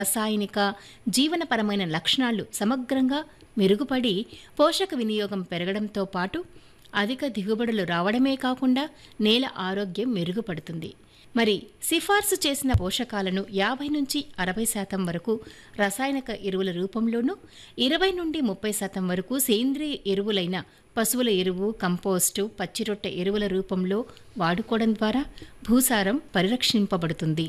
రసాయనిక జీవనపరమైన లక్షణాలు సమగ్రంగా మెరుగుపడి పోషక వినియోగం పెరగడంతో పాటు అధిక దిగుబడులు రావడమే కాకుండా నేల ఆరోగ్యం మెరుగుపడుతుంది మరి సిఫార్సు చేసిన పోషకాలను యాభై నుంచి అరవై శాతం వరకు రసాయనిక ఎరువుల రూపంలోనూ ఇరవై నుండి ముప్పై శాతం వరకు సేంద్రియ ఎరువులైన పశువుల ఎరువు కంపోస్టు పచ్చిరొట్టె ఎరువుల రూపంలో వాడుకోవడం ద్వారా భూసారం పరిరక్షింపబడుతుంది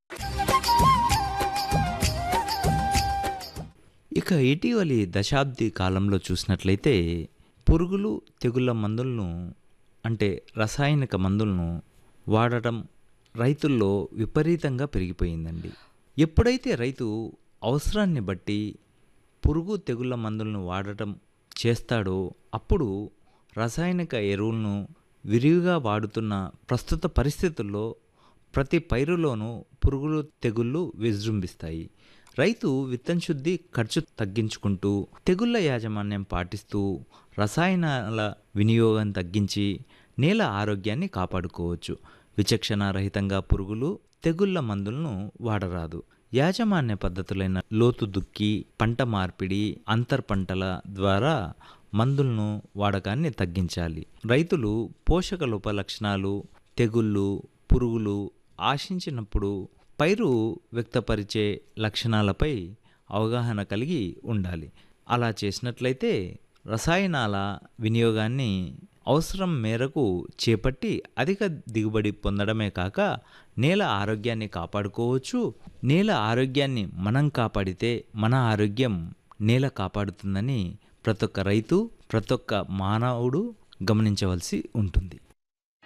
ఇక ఇటీవలి దశాబ్ది కాలంలో చూసినట్లయితే పురుగులు తెగుళ్ళ మందులను అంటే రసాయనిక మందులను వాడటం రైతుల్లో విపరీతంగా పెరిగిపోయిందండి ఎప్పుడైతే రైతు అవసరాన్ని బట్టి పురుగు తెగుళ్ళ మందులను వాడటం చేస్తాడో అప్పుడు రసాయనిక ఎరువులను విరివిగా వాడుతున్న ప్రస్తుత పరిస్థితుల్లో ప్రతి పైరులోనూ పురుగులు తెగుళ్ళు విజృంభిస్తాయి రైతు విత్తన శుద్ధి ఖర్చు తగ్గించుకుంటూ తెగుళ్ళ యాజమాన్యం పాటిస్తూ రసాయనాల వినియోగం తగ్గించి నేల ఆరోగ్యాన్ని కాపాడుకోవచ్చు విచక్షణారహితంగా పురుగులు తెగుళ్ళ మందులను వాడరాదు యాజమాన్య పద్ధతులైన లోతు దుక్కి పంట మార్పిడి అంతర్ పంటల ద్వారా మందులను వాడకాన్ని తగ్గించాలి రైతులు పోషక లోప లక్షణాలు తెగుళ్ళు పురుగులు ఆశించినప్పుడు పైరు వ్యక్తపరిచే లక్షణాలపై అవగాహన కలిగి ఉండాలి అలా చేసినట్లయితే రసాయనాల వినియోగాన్ని అవసరం మేరకు చేపట్టి అధిక దిగుబడి పొందడమే కాక నేల ఆరోగ్యాన్ని కాపాడుకోవచ్చు నేల ఆరోగ్యాన్ని మనం కాపాడితే మన ఆరోగ్యం నేల కాపాడుతుందని ప్రతి ఒక్క రైతు ప్రతి ఒక్క మానవుడు గమనించవలసి ఉంటుంది